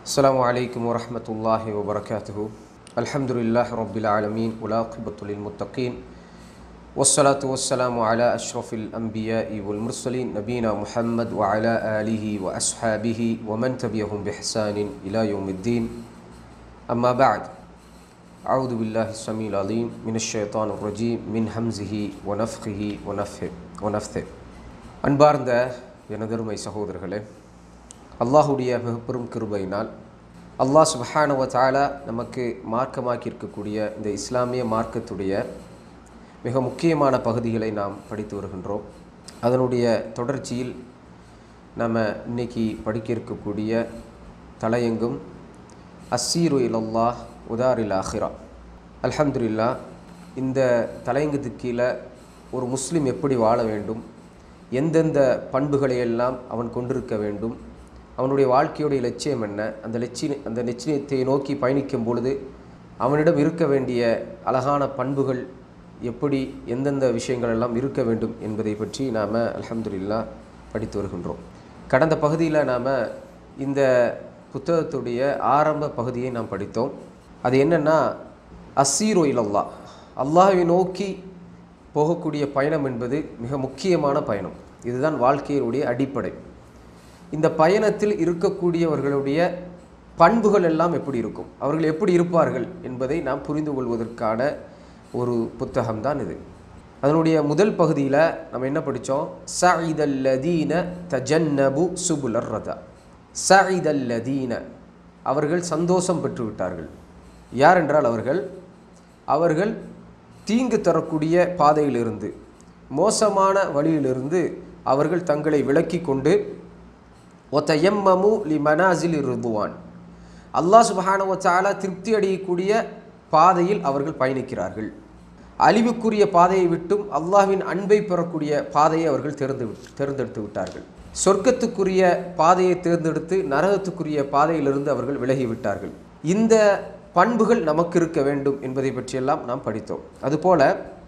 السلام عليكم ورحمة الله وبركاته الحمد لله رب العالمين والعاقبة للمتقين والصلاة والسلام على أشرف الأنبياء والمرسلين نبينا محمد وعلى آله وأصحابه ومن تبعهم بإحسان إلى يوم الدين أما بعد أعوذ بالله السميع العليم من الشيطان الرجيم من همزه ونفخه ونفثه ونفثه அன்பார்ந்த எனதருமை சகோதரர்களே அல்லாஹுடைய மிகப்பெரும் கிருபையினால் அல்லாஹ் சுபஹானவ தாலா நமக்கு மார்க்கமாக்கி இருக்கக்கூடிய இந்த இஸ்லாமிய மார்க்கத்துடைய மிக முக்கியமான பகுதிகளை நாம் படித்து வருகின்றோம் அதனுடைய தொடர்ச்சியில் நம்ம இன்னைக்கு படிக்க இருக்கக்கூடிய தலையங்கும் அஸ்ஸீரு இலல்லாஹ் உதாரில் ஆஹிரா அல்ஹம்துலில்லா இந்த தலையங்கத்துக்கு கீழே ஒரு முஸ்லீம் எப்படி வாழ வேண்டும் எந்தெந்த பண்புகளை எல்லாம் அவன் கொண்டிருக்க வேண்டும் அவனுடைய வாழ்க்கையுடைய லட்சியம் என்ன அந்த லட்சிய அந்த லட்சியத்தை நோக்கி பயணிக்கும் பொழுது அவனிடம் இருக்க வேண்டிய அழகான பண்புகள் எப்படி எந்தெந்த விஷயங்கள் எல்லாம் இருக்க வேண்டும் என்பதை பற்றி நாம் அல்ஹம்துலில்லா படித்து வருகின்றோம் கடந்த பகுதியில் நாம் இந்த புத்தகத்துடைய ஆரம்ப பகுதியை நாம் படித்தோம் அது என்னென்னா அசீரோ இல்லல்லா அல்லாஹை நோக்கி போகக்கூடிய பயணம் என்பது மிக முக்கியமான பயணம் இதுதான் வாழ்க்கையினுடைய அடிப்படை இந்த பயணத்தில் இருக்கக்கூடியவர்களுடைய பண்புகள் எல்லாம் எப்படி இருக்கும் அவர்கள் எப்படி இருப்பார்கள் என்பதை நாம் புரிந்து கொள்வதற்கான ஒரு புத்தகம் தான் இது அதனுடைய முதல் பகுதியில் நம்ம என்ன படித்தோம் சஇதல்லதீன தஜன்னபு சுபுலர் ரதா சஇதல்லதீன அவர்கள் சந்தோஷம் பெற்று விட்டார்கள் யார் என்றால் அவர்கள் அவர்கள் தீங்கு தரக்கூடிய பாதையிலிருந்து மோசமான வழியிலிருந்து அவர்கள் தங்களை விலக்கி கொண்டு ஒத்தயம்மமு லி மனாசில் ருதுவான் அல்லாஹ் சுபஹானவச்சாலா திருப்தி அடையக்கூடிய பாதையில் அவர்கள் பயணிக்கிறார்கள் அழிவுக்குரிய பாதையை விட்டும் அல்லாஹ்வின் அன்பை பெறக்கூடிய பாதையை அவர்கள் தேர்ந்து தேர்ந்தெடுத்து விட்டார்கள் சொர்க்கத்துக்குரிய பாதையை தேர்ந்தெடுத்து நரகத்துக்குரிய பாதையிலிருந்து அவர்கள் விலகிவிட்டார்கள் இந்த பண்புகள் நமக்கு இருக்க வேண்டும் என்பதை பற்றியெல்லாம் நாம் படித்தோம் அதுபோல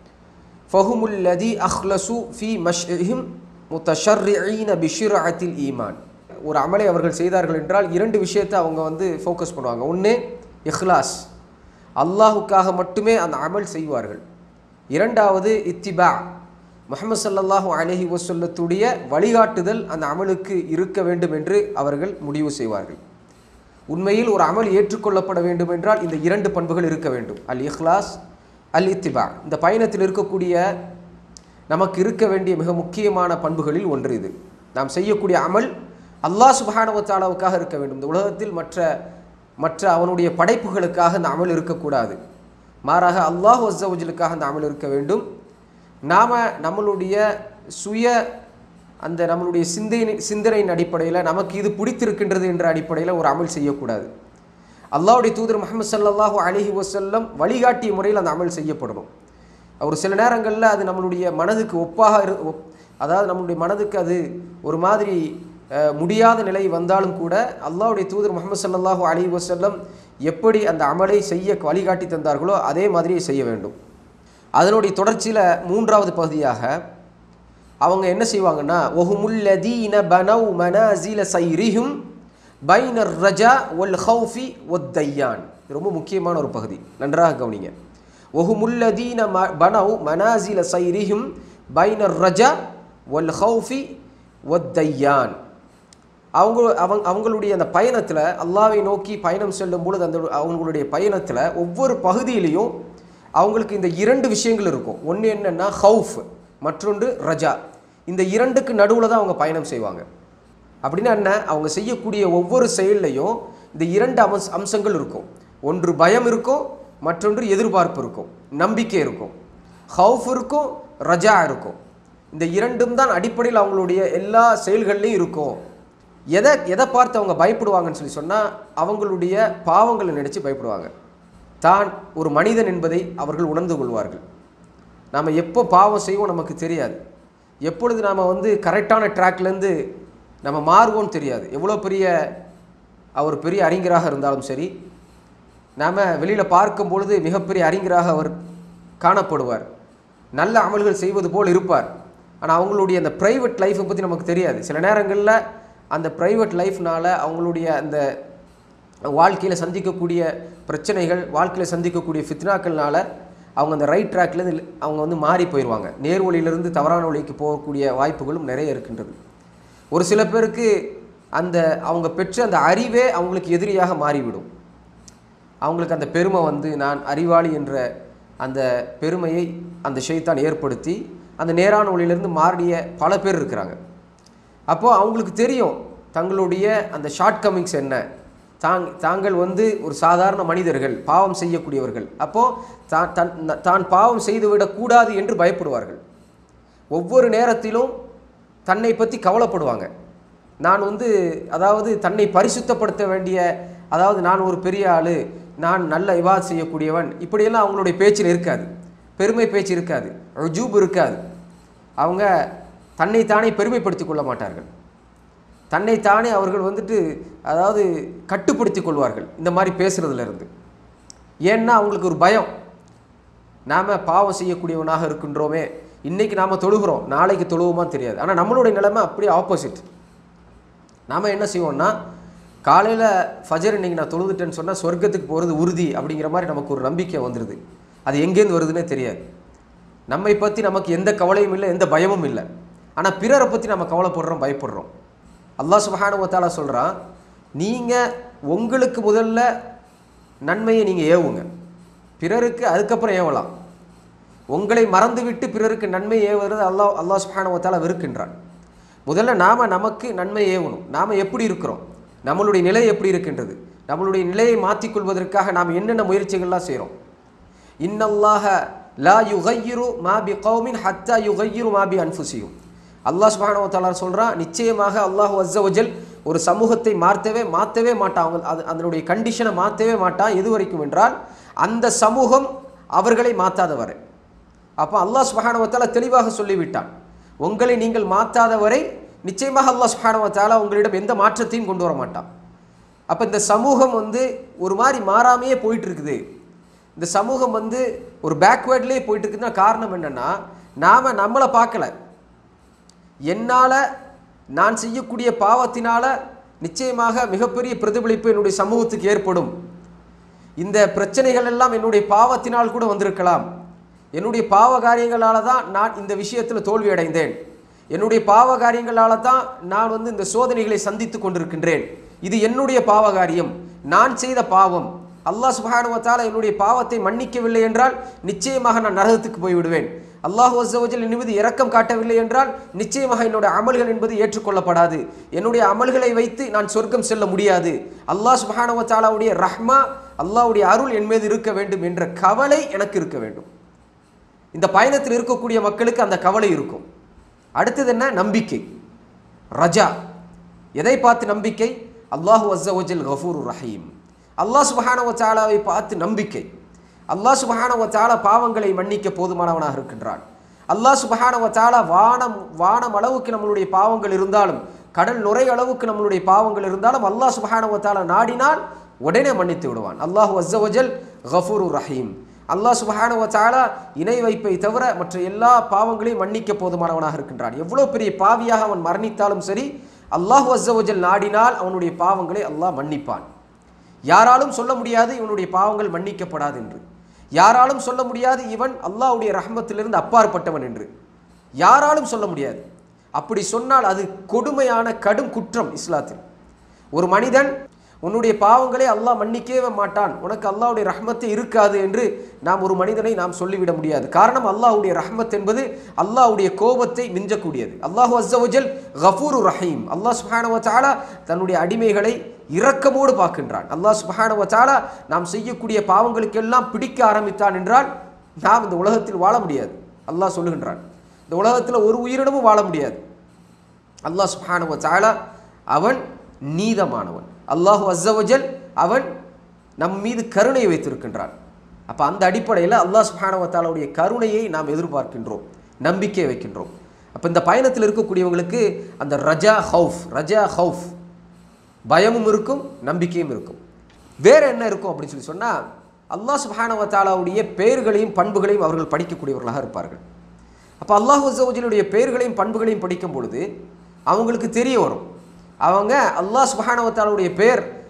ஃபஹுமுல்லதி அஹ்லசு ஃபி மஷ்ஹிம் முத்தஷர்ரீன பிஷிரஅத்தில் ஈமான் ஒரு அமலை அவர்கள் செய்தார்கள் என்றால் இரண்டு விஷயத்தை அவங்க வந்து ஃபோக்கஸ் பண்ணுவாங்க ஒன்று இஹ்லாஸ் அல்லாஹுக்காக மட்டுமே அந்த அமல் செய்வார்கள் இரண்டாவது இத்திபா முகமது சல்லல்லாஹூ அலஹி வசல்லத்துடைய வழிகாட்டுதல் அந்த அமலுக்கு இருக்க வேண்டும் என்று அவர்கள் முடிவு செய்வார்கள் உண்மையில் ஒரு அமல் ஏற்றுக்கொள்ளப்பட வேண்டும் என்றால் இந்த இரண்டு பண்புகள் இருக்க வேண்டும் அல் இஹ்லாஸ் அல் இத்திபா இந்த பயணத்தில் இருக்கக்கூடிய நமக்கு இருக்க வேண்டிய மிக முக்கியமான பண்புகளில் ஒன்று இது நாம் செய்யக்கூடிய அமல் அல்லாஹ் சுபஹானவத்தாலாவுக்காக இருக்க வேண்டும் இந்த உலகத்தில் மற்ற மற்ற அவனுடைய படைப்புகளுக்காக இந்த அமல் இருக்கக்கூடாது மாறாக அல்லாஹ் வஸ்ஸவஜலுக்காக அந்த அமல் இருக்க வேண்டும் நாம் நம்மளுடைய சுய அந்த நம்மளுடைய சிந்தனை சிந்தனையின் அடிப்படையில் நமக்கு இது பிடித்திருக்கின்றது என்ற அடிப்படையில் ஒரு அமல் செய்யக்கூடாது அல்லாஹுடைய தூதர் முகமது சல்லாஹூ அலிஹி வசல்லம் வழிகாட்டிய முறையில் அந்த அமல் செய்யப்படணும் ஒரு சில நேரங்களில் அது நம்மளுடைய மனதுக்கு ஒப்பாக இரு அதாவது நம்மளுடைய மனதுக்கு அது ஒரு மாதிரி முடியாத நிலை வந்தாலும் கூட அல்லாஹுடைய தூதர் முகமது சல்லாஹூ அலி வசல்லம் எப்படி அந்த அமலை செய்ய வழிகாட்டி தந்தார்களோ அதே மாதிரியே செய்ய வேண்டும் அதனுடைய தொடர்ச்சியில் மூன்றாவது பகுதியாக அவங்க என்ன செய்வாங்கன்னா ஒஹுமுல்லதீன பனவ் மனசில சைரிஹும் பைனர் ரஜா ஒல் ஹவுஃபி ஒத் தையான் ரொம்ப முக்கியமான ஒரு பகுதி நன்றாக கவனிங்க ஒஹுமுல்லதீன ம பனவ் மனாசில சைரிஹும் பைனர் ரஜா ஒல் ஹவுஃபி ஒத் தையான் அவங்க அவங்க அவங்களுடைய அந்த பயணத்தில் அல்லாவை நோக்கி பயணம் செல்லும் பொழுது அந்த அவங்களுடைய பயணத்தில் ஒவ்வொரு பகுதியிலையும் அவங்களுக்கு இந்த இரண்டு விஷயங்கள் இருக்கும் ஒன்று என்னென்னா ஹவுஃப் மற்றொன்று ரஜா இந்த இரண்டுக்கு நடுவில் தான் அவங்க பயணம் செய்வாங்க அப்படின்னா என்ன அவங்க செய்யக்கூடிய ஒவ்வொரு செயல்லையும் இந்த இரண்டு அம்ச அம்சங்கள் இருக்கும் ஒன்று பயம் இருக்கும் மற்றொன்று எதிர்பார்ப்பு இருக்கும் நம்பிக்கை இருக்கும் ஹவுஃப் இருக்கும் ரஜா இருக்கும் இந்த இரண்டும் தான் அடிப்படையில் அவங்களுடைய எல்லா செயல்கள்லையும் இருக்கும் எதை எதை பார்த்து அவங்க பயப்படுவாங்கன்னு சொல்லி சொன்னால் அவங்களுடைய பாவங்களை நினச்சி பயப்படுவாங்க தான் ஒரு மனிதன் என்பதை அவர்கள் உணர்ந்து கொள்வார்கள் நாம் எப்போ பாவம் செய்வோம் நமக்கு தெரியாது எப்பொழுது நாம் வந்து கரெக்டான ட்ராக்லேருந்து நம்ம மாறுவோம்னு தெரியாது எவ்வளோ பெரிய அவர் பெரிய அறிஞராக இருந்தாலும் சரி நாம் வெளியில் பார்க்கும் பொழுது மிகப்பெரிய அறிஞராக அவர் காணப்படுவார் நல்ல அமல்கள் செய்வது போல் இருப்பார் ஆனால் அவங்களுடைய அந்த ப்ரைவேட் லைஃப்பை பற்றி நமக்கு தெரியாது சில நேரங்களில் அந்த ப்ரைவேட் லைஃப்னால் அவங்களுடைய அந்த வாழ்க்கையில் சந்திக்கக்கூடிய பிரச்சனைகள் வாழ்க்கையில் சந்திக்கக்கூடிய ஃபித்னாக்கள்னால அவங்க அந்த ரைட் ட்ராக்லேருந்து அவங்க வந்து மாறி போயிடுவாங்க நேர் வழியிலிருந்து தவறான வழிக்கு போகக்கூடிய வாய்ப்புகளும் நிறைய இருக்கின்றது ஒரு சில பேருக்கு அந்த அவங்க பெற்ற அந்த அறிவே அவங்களுக்கு எதிரியாக மாறிவிடும் அவங்களுக்கு அந்த பெருமை வந்து நான் அறிவாளி என்ற அந்த பெருமையை அந்த ஷைத்தான் ஏற்படுத்தி அந்த நேரான வழியிலிருந்து மாறிய பல பேர் இருக்கிறாங்க அப்போது அவங்களுக்கு தெரியும் தங்களுடைய அந்த ஷார்ட் கமிங்ஸ் என்ன தாங் தாங்கள் வந்து ஒரு சாதாரண மனிதர்கள் பாவம் செய்யக்கூடியவர்கள் அப்போது தான் தன் தான் பாவம் செய்துவிடக்கூடாது என்று பயப்படுவார்கள் ஒவ்வொரு நேரத்திலும் தன்னை பற்றி கவலைப்படுவாங்க நான் வந்து அதாவது தன்னை பரிசுத்தப்படுத்த வேண்டிய அதாவது நான் ஒரு பெரிய ஆள் நான் நல்ல இவாத் செய்யக்கூடியவன் இப்படியெல்லாம் அவங்களுடைய பேச்சில் இருக்காது பெருமை பேச்சு இருக்காது ருஜூப் இருக்காது அவங்க தன்னைத்தானே பெருமைப்படுத்திக் கொள்ள மாட்டார்கள் தன்னைத்தானே அவர்கள் வந்துட்டு அதாவது கட்டுப்படுத்திக் கொள்வார்கள் இந்த மாதிரி பேசுகிறதுல இருந்து ஏன்னா அவங்களுக்கு ஒரு பயம் நாம் பாவம் செய்யக்கூடியவனாக இருக்கின்றோமே இன்றைக்கி நாம் தொழுகிறோம் நாளைக்கு தொழுவோமான்னு தெரியாது ஆனால் நம்மளுடைய நிலைமை அப்படியே ஆப்போசிட் நாம் என்ன செய்வோம்னா காலையில் ஃபஜர் இன்னைக்கு நான் தொழுதுட்டேன்னு சொன்னால் சொர்க்கத்துக்கு போகிறது உறுதி அப்படிங்கிற மாதிரி நமக்கு ஒரு நம்பிக்கை வந்துடுது அது எங்கேருந்து வருதுன்னே தெரியாது நம்மை பற்றி நமக்கு எந்த கவலையும் இல்லை எந்த பயமும் இல்லை ஆனால் பிறரை பற்றி நம்ம கவலைப்படுறோம் பயப்படுறோம் அல்லாஹ் சுபஹானு வத்தாலா சொல்கிறான் நீங்கள் உங்களுக்கு முதல்ல நன்மையை நீங்கள் ஏவுங்க பிறருக்கு அதுக்கப்புறம் ஏவலாம் உங்களை மறந்துவிட்டு பிறருக்கு நன்மை ஏவுறது அல்லாஹ் அல்லாஹ் சுபஹானு வத்தாலா வெறுக்கின்றான் முதல்ல நாம் நமக்கு நன்மை ஏவணும் நாம் எப்படி இருக்கிறோம் நம்மளுடைய நிலை எப்படி இருக்கின்றது நம்மளுடைய நிலையை மாற்றிக்கொள்வதற்காக நாம் என்னென்ன முயற்சிகள்லாம் செய்கிறோம் இன்னல்லாஹ லா யுகையிரு மா பி கௌமின் ஹத்தா யுகையிரு மா பி அன்ஃபுசியும் அல்லாஹ் சுப்ஹானஹு வ தஆலா சொல்கிறான் நிச்சயமாக அல்லாஹ் அஸ்ஸவஜல் ஒரு சமூகத்தை மாற்றவே மாற்றவே மாட்டான் அவங்க அது அதனுடைய கண்டிஷனை மாற்றவே மாட்டான் எது வரைக்கும் என்றால் அந்த சமூகம் அவர்களை மாற்றாத வரை அப்போ அல்லாஹ் சுப்ஹானஹு வ தஆலா தெளிவாக சொல்லிவிட்டான் உங்களை நீங்கள் மாற்றாத வரை நிச்சயமாக அல்லாஹ் சுப்ஹானஹு வ தஆலா உங்களிடம் எந்த மாற்றத்தையும் கொண்டு வர மாட்டான் அப்போ இந்த சமூகம் வந்து ஒரு மாதிரி மாறாமையே போயிட்டு இருக்குது இந்த சமூகம் வந்து ஒரு பேக்வேர்ட்லேயே போயிட்டு இருக்குதுன்னா காரணம் என்னென்னா நாம் நம்மளை பார்க்கல என்னால் நான் செய்யக்கூடிய பாவத்தினால நிச்சயமாக மிகப்பெரிய பிரதிபலிப்பு என்னுடைய சமூகத்துக்கு ஏற்படும் இந்த பிரச்சனைகள் எல்லாம் என்னுடைய பாவத்தினால் கூட வந்திருக்கலாம் என்னுடைய பாவ காரியங்களால தான் நான் இந்த விஷயத்தில் தோல்வி அடைந்தேன் என்னுடைய பாவ காரியங்களால தான் நான் வந்து இந்த சோதனைகளை சந்தித்து கொண்டிருக்கின்றேன் இது என்னுடைய பாவ காரியம் நான் செய்த பாவம் அல்லாஹ் சுபஹானுவத்தால் என்னுடைய பாவத்தை மன்னிக்கவில்லை என்றால் நிச்சயமாக நான் நரகத்துக்கு போய்விடுவேன் அல்லாஹ் வசவஜல் என் மீது இரக்கம் காட்டவில்லை என்றால் நிச்சயமாக என்னுடைய அமல்கள் என்பது ஏற்றுக்கொள்ளப்படாது என்னுடைய அமல்களை வைத்து நான் சொர்க்கம் செல்ல முடியாது அல்லாஹ் சுபஹானுவத்தாலாவுடைய ரஹ்மா அல்லாஹ்வுடைய அருள் என் மீது இருக்க வேண்டும் என்ற கவலை எனக்கு இருக்க வேண்டும் இந்த பயணத்தில் இருக்கக்கூடிய மக்களுக்கு அந்த கவலை இருக்கும் அடுத்தது என்ன நம்பிக்கை ரஜா எதை பார்த்து நம்பிக்கை அல்லாஹு அஸ்ஸவஜல் கஃபூர் ரஹீம் அல்லாஹ் சுபஹானவ தாலாவை பார்த்து நம்பிக்கை அல்லாஹ் சுபஹானவ தாலா பாவங்களை மன்னிக்க போதுமானவனாக இருக்கின்றான் அல்லாஹ் சுபஹானவ தாலா வானம் வானம் அளவுக்கு நம்மளுடைய பாவங்கள் இருந்தாலும் கடல் நுரை அளவுக்கு நம்மளுடைய பாவங்கள் இருந்தாலும் அல்லாஹ் சுபஹானவ தாலா நாடினால் உடனே மன்னித்து விடுவான் அல்லாஹு அஸ்ஸவஜல் கஃபூர் ரஹீம் அல்லாஹ் சுபஹானவ தாலா இணை வைப்பை தவிர மற்ற எல்லா பாவங்களையும் மன்னிக்க போதுமானவனாக இருக்கின்றான் எவ்வளோ பெரிய பாவியாக அவன் மரணித்தாலும் சரி அல்லாஹு அஸ்ஸவஜல் நாடினால் அவனுடைய பாவங்களை அல்லாஹ் மன்னிப்பான் யாராலும் சொல்ல முடியாது இவனுடைய பாவங்கள் மன்னிக்கப்படாது என்று யாராலும் சொல்ல முடியாது இவன் அல்லாஹ்வுடைய ரஹ்மத்திலிருந்து அப்பாற்பட்டவன் என்று யாராலும் சொல்ல முடியாது அப்படி சொன்னால் அது கொடுமையான கடும் குற்றம் இஸ்லாத்தில் ஒரு மனிதன் உன்னுடைய பாவங்களை அல்லாஹ் மன்னிக்கவே மாட்டான் உனக்கு அல்லாஹ்வுடைய ரஹ்மத்தே இருக்காது என்று நாம் ஒரு மனிதனை நாம் சொல்லிவிட முடியாது காரணம் அல்லாஹ்வுடைய ரஹ்மத் என்பது அல்லாஹ்வுடைய கோபத்தை மிஞ்சக்கூடியது அல்லாஹு அஸ்ஸவஜல் கஃபூரு ரஹீம் அல்லாஹ் சுப்ஹானஹு வ தஆலா தன்னுடைய அடிமைகளை இரக்கமோடு பார்க்கின்றான் அல்லாஹ் சுப்ஹானஹு வ தஆலா நாம் செய்யக்கூடிய பாவங்களுக்கெல்லாம் பிடிக்க ஆரம்பித்தான் என்றால் நாம் இந்த உலகத்தில் வாழ முடியாது அல்லாஹ் சொல்லுகின்றான் இந்த உலகத்தில் ஒரு உயிரினமும் வாழ முடியாது அல்லாஹ் சுப்ஹானஹு வ தஆலா அவன் நீதமானவன் அல்லாஹு அஸ்ஸவஜல் அவன் நம் மீது கருணை வைத்திருக்கின்றான் அப்போ அந்த அடிப்படையில் அல்லாஹ் சுப்ஹானவத்தாலுடைய கருணையை நாம் எதிர்பார்க்கின்றோம் நம்பிக்கை வைக்கின்றோம் அப்போ இந்த பயணத்தில் இருக்கக்கூடியவங்களுக்கு அந்த ரஜா ஹவுஃப் ரஜா ஹவுஃப் பயமும் இருக்கும் நம்பிக்கையும் இருக்கும் வேற என்ன இருக்கும் அப்படின்னு சொல்லி சொன்னால் அல்லாஹ் சுப்ஹானவத்தாலாவுடைய பெயர்களையும் பண்புகளையும் அவர்கள் படிக்கக்கூடியவர்களாக இருப்பார்கள் அப்போ அல்லாஹ் அஸ்ஸவஜலுடைய பெயர்களையும் பண்புகளையும் படிக்கும் பொழுது அவங்களுக்கு தெரிய வரும் அவங்க அல்லாஹ் சுபஹானவத்தாலுடைய பேர்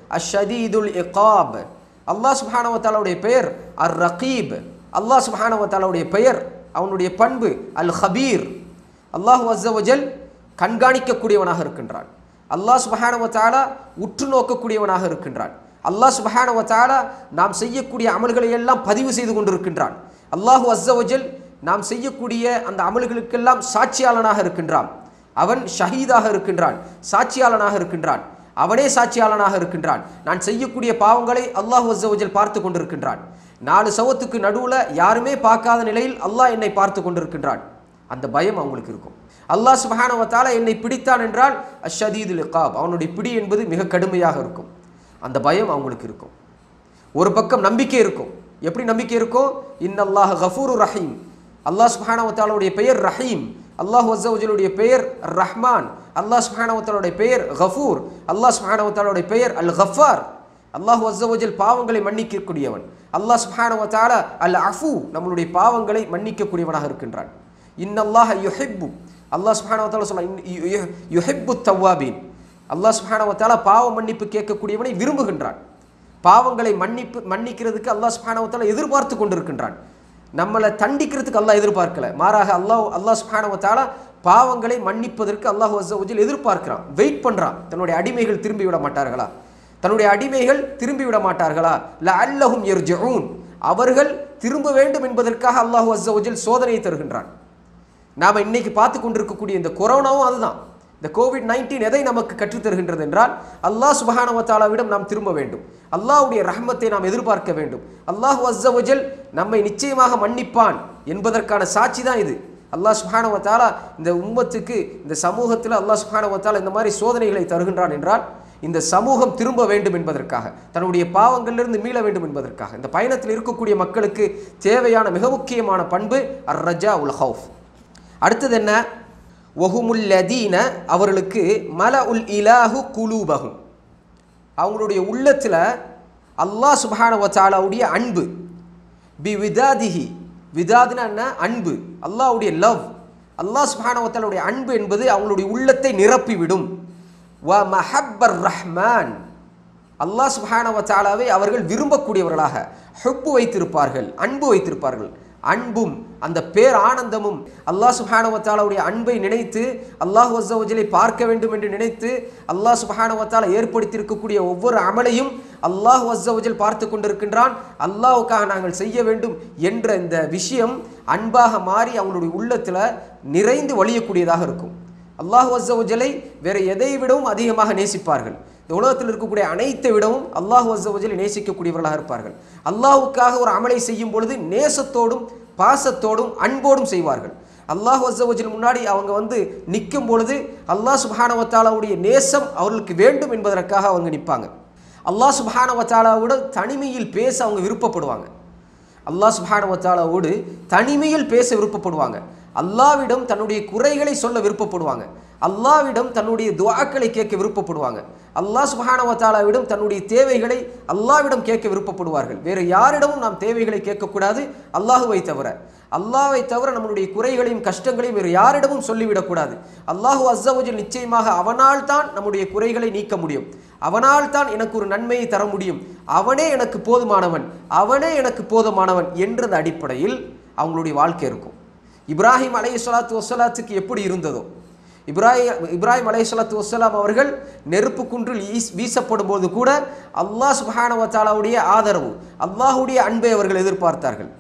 அஷதீதுல் இகாப் அல்லாஹ் சுபானவத்தாலுடைய பெயர் அர் ரகீப் அல்லாஹ் சுபானவத்தாலுடைய பெயர் அவனுடைய பண்பு அல் ஹபீர் அல்லாஹ் அஸ்ஸவஜல் கண்காணிக்கக்கூடியவனாக இருக்கின்றான் அல்லாஹ் சுபஹானவத்தாலா உற்று நோக்கக்கூடியவனாக இருக்கின்றான் அல்லாஹ் சுபஹானவத்தாலா நாம் செய்யக்கூடிய அமல்களை எல்லாம் பதிவு செய்து கொண்டிருக்கின்றான் அல்லாஹு அஸ்ஸவஜல் நாம் செய்யக்கூடிய அந்த அமல்களுக்கெல்லாம் சாட்சியாளனாக இருக்கின்றான் அவன் ஷஹீதாக இருக்கின்றான் சாட்சியாளனாக இருக்கின்றான் அவனே சாட்சியாளனாக இருக்கின்றான் நான் செய்யக்கூடிய பாவங்களை அல்லாஹ் அஸ்ஸவஜல் பார்த்து கொண்டிருக்கின்றான் நாலு சவத்துக்கு நடுவில் யாருமே பார்க்காத நிலையில் அல்லாஹ் என்னை பார்த்து கொண்டிருக்கின்றான் அந்த பயம் அவங்களுக்கு இருக்கும் அல்லாஹ் சுபஹானவத்தால என்னை பிடித்தான் என்றால் அஷதீதுல் இகாப் அவனுடைய பிடி என்பது மிக கடுமையாக இருக்கும் அந்த பயம் அவங்களுக்கு இருக்கும் ஒரு பக்கம் நம்பிக்கை இருக்கும் எப்படி நம்பிக்கை இருக்கும் இன்னல்லாஹ் கஃபூரு ரஹீம் அல்லாஹ் சுபஹானவத்தாலுடைய பெயர் ரஹீம் அல்லாஹ் வஸ்ஸவஜலுடைய பெயர் ரஹ்மான் அல்லாஹ் சுபஹானவத்தாலுடைய பெயர் கஃபூர் அல்லாஹ் சுபஹானவத்தாலுடைய பெயர் அல் கஃபார் அல்லாஹ் வஸ்ஸவஜல் பாவங்களை மன்னிக்கக்கூடியவன் அல்லாஹ் சுபஹானவத்தால அல் அஃபு நம்மளுடைய பாவங்களை மன்னிக்கக்கூடியவனாக இருக்கின்றான் இன்னல்லாஹ யுஹிப்பு அல்லாஹ் சுப்ஹானஹு சொல்ல யுஹிப்பு தவ்வாபீன் அல்லாஹ் சுப்ஹானஹு பாவ மன்னிப்பு கேட்கக்கூடியவனை விரும்புகின்றான் பாவங்களை மன்னிப்பு மன்னிக்கிறதுக்கு அல்லாஹ் சுப்ஹானஹு எதிர்பார்த்து கொண்டிருக்கின்றான் நம்மளை தண்டிக்கிறதுக்கு அல்லாஹ் எதிர்பார்க்கல மாறாக அல்லாஹ் அல்லாஹ் சுப்ஹானஹு பாவங்களை மன்னிப்பதற்கு அல்லாஹ் அஸ்ஸவஜல் எதிர்பார்க்கிறான் வெயிட் பண்றான் தன்னுடைய அடிமைகள் திரும்பி விட மாட்டார்களா தன்னுடைய அடிமைகள் திரும்பி விட மாட்டார்களா ல அல்லஹும் எர்ஜூன் அவர்கள் திரும்ப வேண்டும் என்பதற்காக அல்லாஹ் அஸ்ஸவஜல் சோதனையை தருகின்றான் நாம் இன்னைக்கு பார்த்து கொண்டிருக்கக்கூடிய இந்த கொரோனாவும் அதுதான் இந்த கோவிட் நைன்டீன் எதை நமக்கு கற்றுத்தருகின்றது என்றால் அல்லாஹ் சுபஹானவத்தாலாவிடம் நாம் திரும்ப வேண்டும் அல்லாஹ்வுடைய ரஹ்மத்தை நாம் எதிர்பார்க்க வேண்டும் அல்லாஹ் அஸ்ஸவஜல் நம்மை நிச்சயமாக மன்னிப்பான் என்பதற்கான சாட்சி தான் இது அல்லாஹ் சுபஹானவத்தாலா இந்த உம்மத்துக்கு இந்த சமூகத்தில் அல்லாஹ் சுபஹானவத்தாலா இந்த மாதிரி சோதனைகளை தருகின்றான் என்றால் இந்த சமூகம் திரும்ப வேண்டும் என்பதற்காக தன்னுடைய பாவங்களிலிருந்து மீள வேண்டும் என்பதற்காக இந்த பயணத்தில் இருக்கக்கூடிய மக்களுக்கு தேவையான மிக முக்கியமான பண்பு அர் ரஜா உல் ஹவுஃப் அடுத்தது என்ன ஒஹுமுல்லதீன அவர்களுக்கு மல உல் இலாஹு குலூபகும் அவங்களுடைய உள்ளத்தில் அல்லாஹ் சுபஹான வச்சாலாவுடைய அன்பு பி விதாதிஹி விதாதுனா என்ன அன்பு அல்லாஹ்வுடைய லவ் அல்லாஹ் சுபஹான வத்தாலுடைய அன்பு என்பது அவங்களுடைய உள்ளத்தை நிரப்பிவிடும் வ மஹப்பர் ரஹ்மான் அல்லாஹ் சுபஹான வத்தாலாவை அவர்கள் விரும்பக்கூடியவர்களாக ஹுப்பு வைத்திருப்பார்கள் அன்பு வைத்திருப்பார்கள் அன்பும் அந்த பேர் ஆனந்தமும் அல்லாஹ் சுபஹானவத்தாலாவுடைய அன்பை நினைத்து அல்லாஹ் வஸ்ஸவஜலை பார்க்க வேண்டும் என்று நினைத்து அல்லாஹ் சுபஹானவத்தாலா ஏற்படுத்தியிருக்கக்கூடிய ஒவ்வொரு அமலையும் அல்லாஹ் வஸ்ஸவஜல் பார்த்து கொண்டிருக்கின்றான் அல்லாஹுக்காக நாங்கள் செய்ய வேண்டும் என்ற இந்த விஷயம் அன்பாக மாறி அவங்களுடைய உள்ளத்தில் நிறைந்து வழியக்கூடியதாக இருக்கும் அல்லாஹ் வஸ்ஸவஜலை வேறு எதை விடவும் அதிகமாக நேசிப்பார்கள் இந்த உலகத்தில் இருக்கக்கூடிய அனைத்தை விடவும் அல்லாஹ் வஸ்ஸவஜலை நேசிக்கக்கூடியவர்களாக இருப்பார்கள் அல்லாஹுக்காக ஒரு அமலை செய்யும் பொழுது நேசத்தோடும் பாசத்தோடும் அன்போடும் செய்வார்கள் அல்லாஹ் வஸ்ஸவஜல் முன்னாடி அவங்க வந்து நிற்கும் பொழுது அல்லாஹ் சுபஹானவத்தாலாவுடைய நேசம் அவர்களுக்கு வேண்டும் என்பதற்காக அவங்க நிற்பாங்க அல்லாஹ் சுபஹானவத்தாலாவோட தனிமையில் பேச அவங்க விருப்பப்படுவாங்க அல்லாஹ் சுபஹானவத்தாலாவோடு தனிமையில் பேச விருப்பப்படுவாங்க அல்லாவிடம் தன்னுடைய குறைகளை சொல்ல விருப்பப்படுவாங்க அல்லாவிடம் தன்னுடைய துவாக்களை கேட்க விருப்பப்படுவாங்க அல்லாஹ் சுபஹானவத்தாலாவிடம் தன்னுடைய தேவைகளை அல்லாவிடம் கேட்க விருப்பப்படுவார்கள் வேறு யாரிடமும் நாம் தேவைகளை கேட்கக்கூடாது அல்லாஹுவை தவிர அல்லாவை தவிர நம்மளுடைய குறைகளையும் கஷ்டங்களையும் வேறு யாரிடமும் சொல்லிவிடக்கூடாது அல்லாஹு அஸ்ஸவஜல் நிச்சயமாக அவனால் தான் நம்முடைய குறைகளை நீக்க முடியும் அவனால் தான் எனக்கு ஒரு நன்மையை தர முடியும் அவனே எனக்கு போதுமானவன் அவனே எனக்கு போதுமானவன் என்ற அடிப்படையில் அவங்களுடைய வாழ்க்கை இருக்கும் இப்ராஹிம் அலை சொலாத்து வசலாத்துக்கு எப்படி இருந்ததோ இப்ராஹிம் இப்ராஹிம் அலை சொலாத்து வசலாம் அவர்கள் நெருப்பு குன்றில் ஈஸ் வீசப்படும் போது கூட அல்லாஹ் சுபஹானவத்தாலாவுடைய ஆதரவு அல்லாஹுடைய அன்பை அவர்கள் எதிர்பார்த்தார்கள்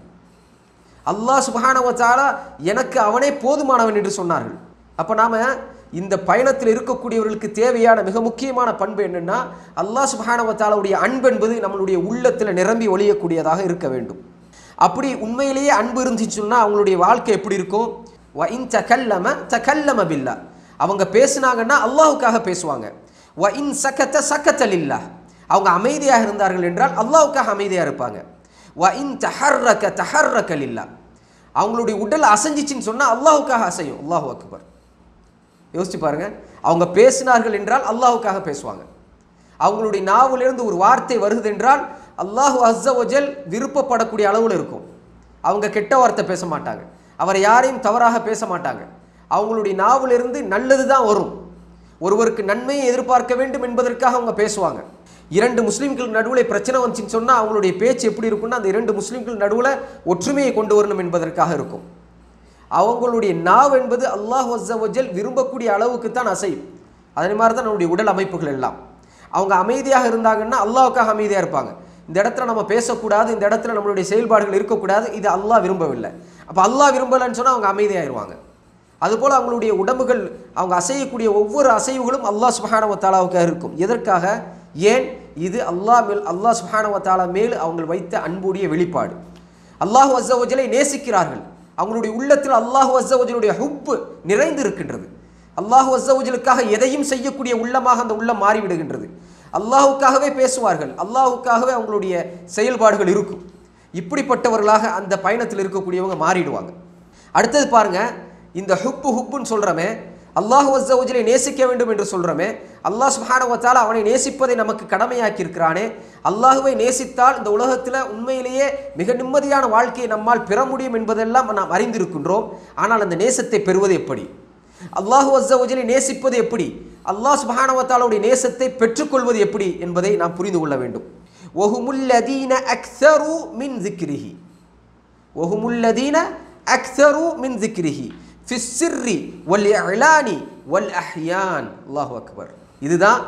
அல்லாஹ் சுபஹானவத்தாலா எனக்கு அவனே போதுமானவன் என்று சொன்னார்கள் அப்போ நாம் இந்த பயணத்தில் இருக்கக்கூடியவர்களுக்கு தேவையான மிக முக்கியமான பண்பு என்னென்னா அல்லாஹ் சுபஹானவத்தாலாவுடைய அன்பு என்பது நம்மளுடைய உள்ளத்தில் நிரம்பி ஒழியக்கூடியதாக இருக்க வேண்டும் அப்படி உண்மையிலேயே அன்பு இருந்துச்சுன்னா அவங்களுடைய வாழ்க்கை எப்படி இருக்கும் வ இன் தகல்லம தகல்லம பில்லா அவங்க பேசுனாங்கன்னா அல்லாஹுக்காக பேசுவாங்க வ இன் சக்கத்த சக்கத்தல் இல்லா அவங்க அமைதியாக இருந்தார்கள் என்றால் அல்லாஹுக்காக அமைதியாக இருப்பாங்க வ இன் தஹர்ரக தஹர்ரக்கல் இல்லா அவங்களுடைய உடல் அசைஞ்சிச்சின்னு சொன்னால் அல்லாஹுக்காக அசையும் அல்லாஹு அக்பர் யோசிச்சு பாருங்க அவங்க பேசினார்கள் என்றால் அல்லாஹுக்காக பேசுவாங்க அவங்களுடைய நாவிலிருந்து ஒரு வார்த்தை வருது என்றால் அல்லாஹு அஸ்ஸவஜல் விருப்பப்படக்கூடிய அளவில் இருக்கும் அவங்க கெட்ட வார்த்தை பேச மாட்டாங்க அவரை யாரையும் தவறாக பேச மாட்டாங்க அவங்களுடைய நாவிலிருந்து நல்லது தான் வரும் ஒருவருக்கு நன்மையை எதிர்பார்க்க வேண்டும் என்பதற்காக அவங்க பேசுவாங்க இரண்டு முஸ்லீம்களுக்கு நடுவில் பிரச்சனை வந்துச்சுன்னு சொன்னால் அவங்களுடைய பேச்சு எப்படி இருக்கும்னா அந்த இரண்டு முஸ்லீம்கள் நடுவில் ஒற்றுமையை கொண்டு வரணும் என்பதற்காக இருக்கும் அவங்களுடைய நாவ் என்பது அல்லாஹ் வஜல் விரும்பக்கூடிய அளவுக்கு தான் அசையும் அதே மாதிரி தான் நம்முடைய உடல் அமைப்புகள் எல்லாம் அவங்க அமைதியாக இருந்தாங்கன்னா அல்லாவுக்காக அமைதியாக இருப்பாங்க இந்த இடத்துல நம்ம பேசக்கூடாது இந்த இடத்துல நம்மளுடைய செயல்பாடுகள் இருக்கக்கூடாது இது அல்லாஹ் விரும்பவில்லை அப்போ அல்லாஹ் விரும்பலைன்னு சொன்னால் அவங்க அமைதியாயிருவாங்க அதுபோல் அவங்களுடைய உடம்புகள் அவங்க அசையக்கூடிய ஒவ்வொரு அசைவுகளும் அல்லாஹ் சுபஹானவ தாலாவுக்காக இருக்கும் எதற்காக ஏன் இது அல்லாஹ் மேல் அல்லாஹ் சுபஹானவ தாலா மேல் அவங்க வைத்த அன்புடைய வெளிப்பாடு அல்லாஹு அஸ்ஸவஜலை நேசிக்கிறார்கள் அவங்களுடைய உள்ளத்தில் அல்லாஹு அஸ்ஸவஜலுடைய ஹுப்பு நிறைந்து இருக்கின்றது அல்லாஹு அஸ்ஸவஜலுக்காக எதையும் செய்யக்கூடிய உள்ளமாக அந்த உள்ளம் மாறிவிடுகின்றது அல்லாஹுக்காகவே பேசுவார்கள் அல்லாஹுக்காகவே அவங்களுடைய செயல்பாடுகள் இருக்கும் இப்படிப்பட்டவர்களாக அந்த பயணத்தில் இருக்கக்கூடியவங்க மாறிடுவாங்க அடுத்தது பாருங்க இந்த ஹுப்பு ஹுப்புன்னு சொல்கிறோமே அல்லாஹு அஸ்ஸவஜலை நேசிக்க வேண்டும் என்று சொல்கிறோமே அல்லாஹ் சுஹானவத்தால் அவனை நேசிப்பதை நமக்கு கடமையாக்கி இருக்கிறானே அல்லாஹுவை நேசித்தால் இந்த உலகத்தில் உண்மையிலேயே மிக நிம்மதியான வாழ்க்கையை நம்மால் பெற முடியும் என்பதெல்லாம் நாம் அறிந்திருக்கின்றோம் ஆனால் அந்த நேசத்தை பெறுவது எப்படி அல்லாஹு அஸ்ஸவஜலை நேசிப்பது எப்படி அல்லாஹ் சுபஹானவத்தாலுடைய நேசத்தை பெற்றுக்கொள்வது எப்படி என்பதை நாம் புரிந்து கொள்ள வேண்டும் ஒஹுமுல்லதீன அக்ஸரு மின் திக்ரிஹி ஒஹுமுல்லதீன அக்ஸரு மின் திக்ரிஹி ஃபிஸ்ஸிர்ரி வல் இலானி வல் அஹ்யான் அல்லாஹு அக்பர் இதுதான்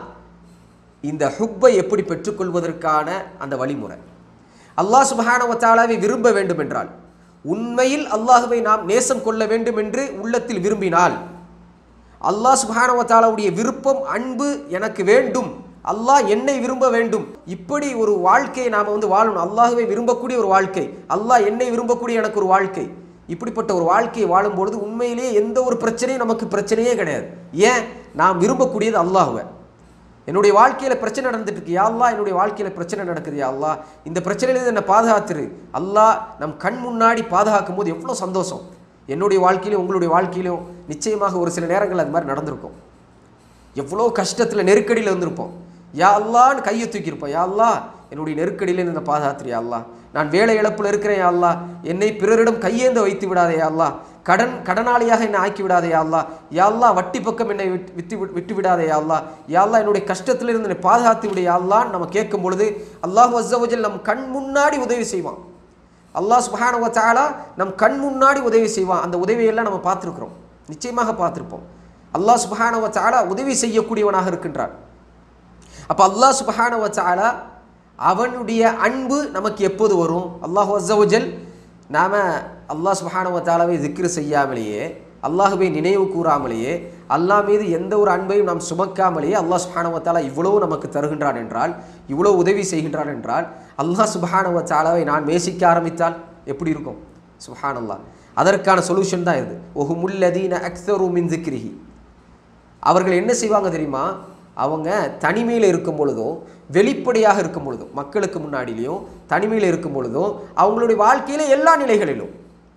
இந்த ஹுப்பை எப்படி பெற்றுக்கொள்வதற்கான அந்த வழிமுறை அல்லாஹ் சுபஹானவத்தாலாவை விரும்ப வேண்டும் என்றால் உண்மையில் அல்லாஹுவை நாம் நேசம் கொள்ள வேண்டும் என்று உள்ளத்தில் விரும்பினால் அல்லாஹ் சுபஹானவத்தாலாவுடைய விருப்பம் அன்பு எனக்கு வேண்டும் அல்லாஹ் என்னை விரும்ப வேண்டும் இப்படி ஒரு வாழ்க்கையை நாம் வந்து வாழணும் அல்லாஹுவை விரும்பக்கூடிய ஒரு வாழ்க்கை அல்லாஹ் என்னை விரும்பக்கூடிய எனக்கு ஒரு வாழ்க்கை இப்படிப்பட்ட ஒரு வாழ்க்கையை வாழும் பொழுது உண்மையிலேயே எந்த ஒரு பிரச்சனையும் நமக்கு பிரச்சனையே கிடையாது ஏன் நாம் விரும்பக்கூடியது அல்லாஹுவை என்னுடைய வாழ்க்கையில் பிரச்சனை நடந்துட்டு இருக்கு யா அல்லாஹ் என்னுடைய வாழ்க்கையில் பிரச்சனை நடக்குது யா அல்லாஹ் இந்த பிரச்சனையிலிருந்து என்னை பாதுகாத்துரு அல்லாஹ் நம் கண் முன்னாடி பாதுகாக்கும் போது எவ்வளோ சந்தோஷம் என்னுடைய வாழ்க்கையிலும் உங்களுடைய வாழ்க்கையிலும் நிச்சயமாக ஒரு சில நேரங்கள் அது மாதிரி நடந்திருக்கும் எவ்வளோ கஷ்டத்தில் நெருக்கடியில் இருந்திருப்போம் யா அல்லான்னு கையை தூக்கியிருப்போம் யா அல்லாஹ் என்னுடைய நெருக்கடியிலேருந்து என்னை பாதுகாத்துரு யா அல்லாஹ் நான் வேலை இழப்பில் இருக்கிறேன் யா அல்லாஹ் என்னை பிறரிடம் கையேந்த வைத்து விடாதே யா அல்லாஹ் கடன் கடனாளியாக என்னை ஆக்கி விடாதே யா அல்லாஹ் யா அல்லாஹ் வட்டி பக்கம் என்னை விட்டு விட்டு விட்டு- விட்டு விடாதே யா அல்லாஹ் யா அல்லாஹ் என்னுடைய கஷ்டத்திலிருந்து என்னை பாதுகாத்து விடு யா அல்லான்னு நம்ம கேட்கும் பொழுது அல்லாஹ் அஸ்ஸவஜல் நம் கண் முன்னாடி உதவி செய்வான் அல்லாஹ் சுப்ஹானஹு வ தஆலா நம் கண் முன்னாடி உதவி செய்வான் அந்த உதவியெல்லாம் நம்ம பார்த்துருக்குறோம் நிச்சயமாக பார்த்துருப்போம் அல்லாஹ் சுப்ஹானஹு வ தஆலா உதவி செய்யக்கூடியவனாக இருக்கின்றான் அப்போ அல்லாஹ் சுப்ஹானஹு வ தஆலா அவனுடைய அன்பு நமக்கு எப்போது வரும் அல்லாஹ் அஸ்ஸவஜல் நாம அல்லாஹ் சுப்ஹானஹு வ தஆலாவை திக்ரு செய்யாமலேயே அல்லாஹுவை நினைவு கூறாமலேயே அல்லாஹ் மீது எந்த ஒரு அன்பையும் நாம் சுமக்காமலேயே அல்லாஹ் சுப்ஹானஹு வ தஆலா இவ்வளவு நமக்கு தருகின்றான் என்றால் இவ்வளவு உதவி செய்கின்றான் என்றால் அல்லாஹ் சுப்ஹானஹு வ தஆலாவை நான் நேசிக்க ஆரம்பித்தால் எப்படி இருக்கும் சுப்ஹானல்லாஹ் அதற்கான சொல்யூஷன் தான் இது ஒஹுமுல்லதீன அக்ஸரு மின் திக்ரிஹி அவர்கள் என்ன செய்வாங்க தெரியுமா அவங்க தனிமையில் இருக்கும் பொழுதும் வெளிப்படையாக இருக்கும் பொழுதும் மக்களுக்கு முன்னாடிலையும் தனிமையில் இருக்கும் பொழுதும் அவங்களுடைய வாழ்க்கையில எல்லா நிலைகளிலும்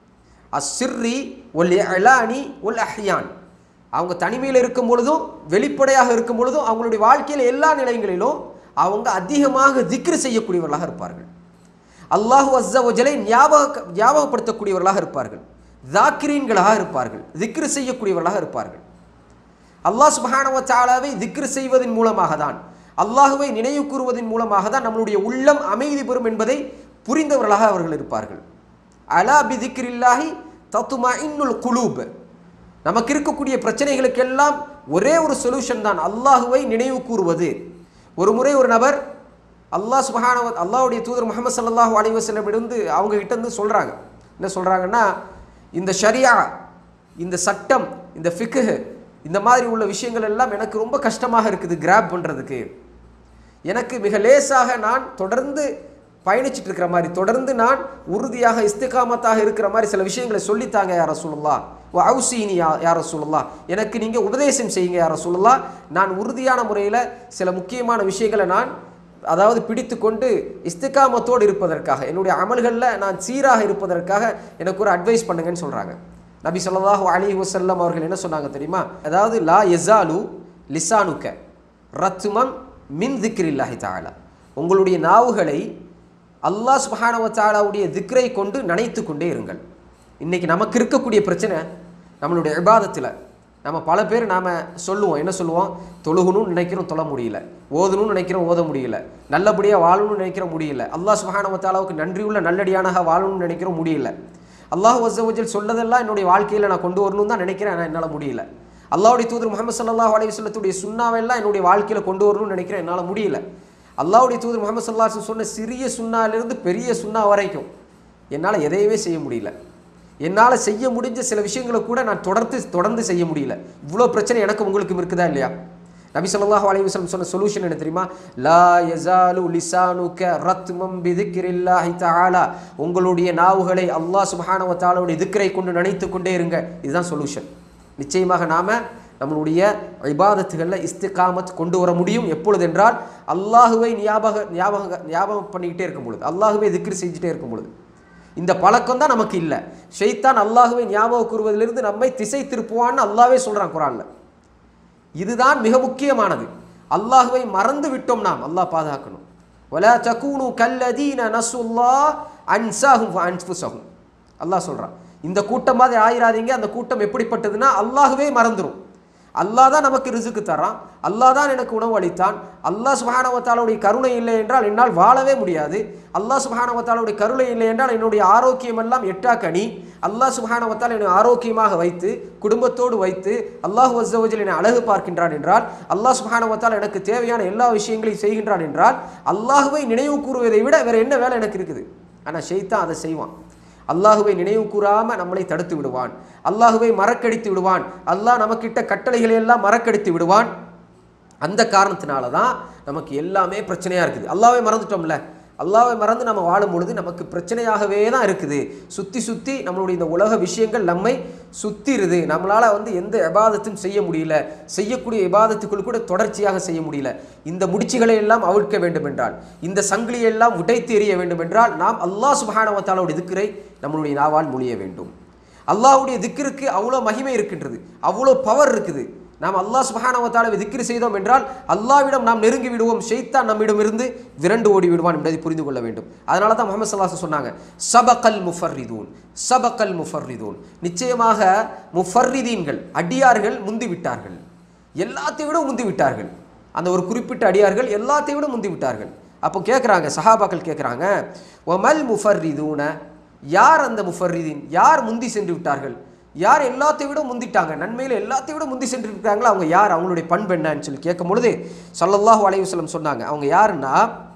அஸ்ஸிர்ரி ஒல் அலானி ஒல் அஹ்யான் அவங்க தனிமையில் இருக்கும் பொழுதும் வெளிப்படையாக இருக்கும் பொழுதும் அவங்களுடைய வாழ்க்கையில் எல்லா நிலைகளிலும் அவங்க அதிகமாக திக்ரு செய்யக்கூடியவர்களாக இருப்பார்கள் அல்லாஹு அஸ்ஸவஜலை ஞாபக ஞாபகப்படுத்தக்கூடியவர்களாக இருப்பார்கள் ஜாக்கிரீன்களாக இருப்பார்கள் திக்ரு செய்யக்கூடியவர்களாக இருப்பார்கள் அல்லாஹ் சுபஹானவ தஆலாவை திக்ரு செய்வதன் மூலமாக தான் அல்லாஹுவை நினைவு கூறுவதன் மூலமாக தான் நம்மளுடைய உள்ளம் அமைதி பெறும் என்பதை புரிந்தவர்களாக அவர்கள் இருப்பார்கள் அலா பி திக்ரில்லாஹி தத்துமா இன்னுல் குலூப் நமக்கு இருக்கக்கூடிய பிரச்சனைகளுக்கெல்லாம் ஒரே ஒரு சொல்யூஷன் தான் அல்லாஹுவை நினைவு கூறுவது ஒரு முறை ஒரு நபர் அல்லாஹ் சுபஹானவ அல்லாஹ்வுடைய தூதர் முகமது ஸல்லல்லாஹு அலைஹி வஸல்லம் இருந்து அவங்க கிட்ட இருந்து சொல்றாங்க என்ன சொல்றாங்கன்னா இந்த ஷரியா இந்த சட்டம் இந்த ஃபிக்ஹ் இந்த மாதிரி உள்ள விஷயங்கள் எல்லாம் எனக்கு ரொம்ப கஷ்டமாக இருக்குது கிராப் பண்ணுறதுக்கு எனக்கு மிக லேசாக நான் தொடர்ந்து பயணிச்சுட்டு இருக்கிற மாதிரி தொடர்ந்து நான் உறுதியாக இஸ்திகாமத்தாக இருக்கிற மாதிரி சில விஷயங்களை சொல்லித்தாங்க யார சொல்லலாம் ஓ அவுசீனி யா யார சொல்லலாம் எனக்கு நீங்கள் உபதேசம் செய்யுங்க யார சொல்லலாம் நான் உறுதியான முறையில் சில முக்கியமான விஷயங்களை நான் அதாவது பிடித்து கொண்டு இஸ்திகாமத்தோடு இருப்பதற்காக என்னுடைய அமல்களில் நான் சீராக இருப்பதற்காக எனக்கு ஒரு அட்வைஸ் பண்ணுங்கன்னு சொல்கிறாங்க நபி ஸல்லல்லாஹு அலைஹி வஸல்லம் அவர்கள் என்ன சொன்னாங்க தெரியுமா அதாவது லா யஸாலு லிசானுக்க ரத்மம் மின் திக்ரில்லாஹி தஆலா உங்களுடைய நாவுகளை அல்லாஹ் சுப்ஹானஹு வ தஆலாவுடைய திக்ரை கொண்டு நனைத்து கொண்டே இருங்கள் இன்னைக்கு நமக்கு இருக்கக்கூடிய பிரச்சனை நம்மளுடைய இபாதத்தில் நம்ம பல பேர் நாம் சொல்லுவோம் என்ன சொல்லுவோம் தொழுகணும்னு நினைக்கிறோம் தொழ முடியல ஓதணும்னு நினைக்கிறோம் ஓத முடியல நல்லபடியாக வாழணும்னு நினைக்கிறோம் முடியல அல்லாஹ் சுபஹானவத்தாலாவுக்கு நன்றியுள்ள நல்லடியானாக வாழணும்னு நினைக்கிறோம் முடியல அல்லாஹ் வசவஜல் சொல்லதெல்லாம் என்னுடைய வாழ்க்கையில் நான் கொண்டு வரணும்னு தான் நினைக்கிறேன் ஆனால் என்னால் முடியல அல்லாஹ்வுடைய தூதர் முகமது சல்லாஹ் அலைஹி வஸல்லத்துடைய சுண்ணாவெல்லாம் என்னுடைய வாழ்க்கையில் கொண்டு வரணும்னு நினைக்கிறேன் என்னால் முடியல அல்லாஹ்வுடைய தூதர் முகமது சல்லாஹ் சொன்ன சிறிய சுண்ணாலிருந்து பெரிய சுண்ணா வரைக்கும் என்னால் எதையுமே செய்ய முடியல என்னால் செய்ய முடிஞ்ச சில விஷயங்களை கூட நான் தொடர்ந்து தொடர்ந்து செய்ய முடியல இவ்வளோ பிரச்சனை எனக்கு உங்களுக்கும் இருக்குதா இல்லையா நபி ஸல்லல்லாஹு அலைஹி வஸல்லம் சொன்ன சொல்யூஷன் என்ன தெரியுமா லா யஸாலு லிசானுக ரத்மம் பிதிக்ரில்லாஹி தஆலா உங்களுடைய நாவுகளை அல்லாஹ் சுப்ஹானஹு வ தஆலாவுடைய திக்ரை கொண்டு நினைத்து கொண்டே இருங்க இதுதான் சொல்யூஷன் நிச்சயமாக நாம நம்மளுடைய இபாதத்துகளில் இஸ்திகாமத் கொண்டு வர முடியும் எப்பொழுது என்றால் அல்லாஹுவை ஞாபக ஞாபக ஞாபகம் பண்ணிக்கிட்டே இருக்கும் பொழுது அல்லாஹுவை திக்ர் செஞ்சுட்டே இருக்கும் பொழுது இந்த பழக்கம் தான் நமக்கு இல்லை ஷைத்தான் அல்லாஹுவை ஞாபகம் கூறுவதிலிருந்து நம்மை திசை திருப்புவான்னு அல்லாவே சொல்றான் குரான்ல இதுதான் மிக முக்கியமானது அல்லாஹுவை மறந்து விட்டோம் நாம் அல்லாஹ் பாதுகாக்கணும் வலா தகூனு கல்லதீன நசுல்லா அன்சாஹும் அன்ஃபுசஹும் அல்லாஹ் சொல்றான் இந்த கூட்டம் மாதிரி ஆயிராதீங்க அந்த கூட்டம் எப்படிப்பட்டதுன்னா அல்லாஹுவே மறந்துடும் அல்லாஹ் தான் நமக்கு ரிசுக்கு தரான் அல்லாஹ் தான் எனக்கு உணவு அளித்தான் அல்லாஹ் சுபஹானவத்தாலுடைய கருணை இல்லை என்றால் என்னால் வாழவே முடியாது அல்லாஹ் சுபஹானவத்தாலுடைய கருணை இல்லை என்றால் என்னுடைய ஆரோக்கியம் எல்லாம் எட்டாக்கணி அல்லாஹ் சுபஹானவத்தால் என்னை ஆரோக்கியமாக வைத்து குடும்பத்தோடு வைத்து அல்லாஹ் வஸ்ஸவஜல் என்னை அழகு பார்க்கின்றான் என்றால் அல்லாஹ் சுபஹானவத்தால் எனக்கு தேவையான எல்லா விஷயங்களையும் செய்கின்றான் என்றால் அல்லாஹுவை நினைவு கூறுவதை விட வேற என்ன வேலை எனக்கு இருக்குது ஆனால் ஷெய்தான் அதை செய்வான் அல்லாஹுவை நினைவு கூறாம நம்மளை தடுத்து விடுவான் அல்லாஹுவை மறக்கடித்து விடுவான் அல்லாஹ் நமக்கிட்ட கட்டளைகளை எல்லாம் மறக்கடித்து விடுவான் அந்த காரணத்தினால தான் நமக்கு எல்லாமே பிரச்சனையாக இருக்குது அல்லாஹ்வை மறந்துட்டோம்ல அல்லாஹ்வை மறந்து நம்ம வாழும் பொழுது நமக்கு பிரச்சனையாகவே தான் இருக்குது சுற்றி சுற்றி நம்மளுடைய இந்த உலக விஷயங்கள் நம்மை சுத்திருது நம்மளால் வந்து எந்த இபாதத்தும் செய்ய முடியல செய்யக்கூடிய இபாதத்துக்குள் கூட தொடர்ச்சியாக செய்ய முடியல இந்த முடிச்சுகளை எல்லாம் அவிழ்க்க வேண்டும் என்றால் இந்த சங்கிலியை எல்லாம் உடைத்து எறிய வேண்டும் என்றால் நாம் அல்லாஹ் சுபஹானவத்தாலோட திக்கரை நம்மளுடைய நாவால் மொழிய வேண்டும் அல்லாஹ்வுடைய திக்கிற்கு அவ்வளோ மகிமை இருக்கின்றது அவ்வளோ பவர் இருக்குது நாம் அல்லாஹ் சுபஹானவத்தாலை திக்ரு செய்தோம் என்றால் அல்லாவிடம் நாம் நெருங்கி விடுவோம் ஷெய்தான் நம்மிடம் இருந்து விரண்டு ஓடி விடுவான் என்பதை புரிந்து கொள்ள வேண்டும் அதனால தான் முகமது சல்லாஸ் சொன்னாங்க சபக்கல் முஃபர்ரிதூன் சபக்கல் முஃபர்ரிதூன் நிச்சயமாக முஃபர்ரிதீன்கள் அடியார்கள் முந்தி விட்டார்கள் எல்லாத்தையும் விட முந்தி விட்டார்கள் அந்த ஒரு குறிப்பிட்ட அடியார்கள் எல்லாத்தையும் விட முந்தி விட்டார்கள் அப்போ கேட்குறாங்க சஹாபாக்கள் கேட்குறாங்க ஒமல் முஃபர்ரிதூன யார் அந்த முஃபர்ரிதீன் யார் முந்தி சென்று விட்டார்கள் யார் எல்லாத்தையும் விட முந்திட்டாங்க நன்மையில் எல்லாத்தையும் விட முந்தி சென்று இருக்காங்களோ அவங்க யார் அவங்களுடைய பண்பு என்னன்னு சொல்லி கேட்கும் பொழுது சல்லல்லாஹு அலைஹி வஸல்லம் சொன்னாங்க அவங்க யாருன்னா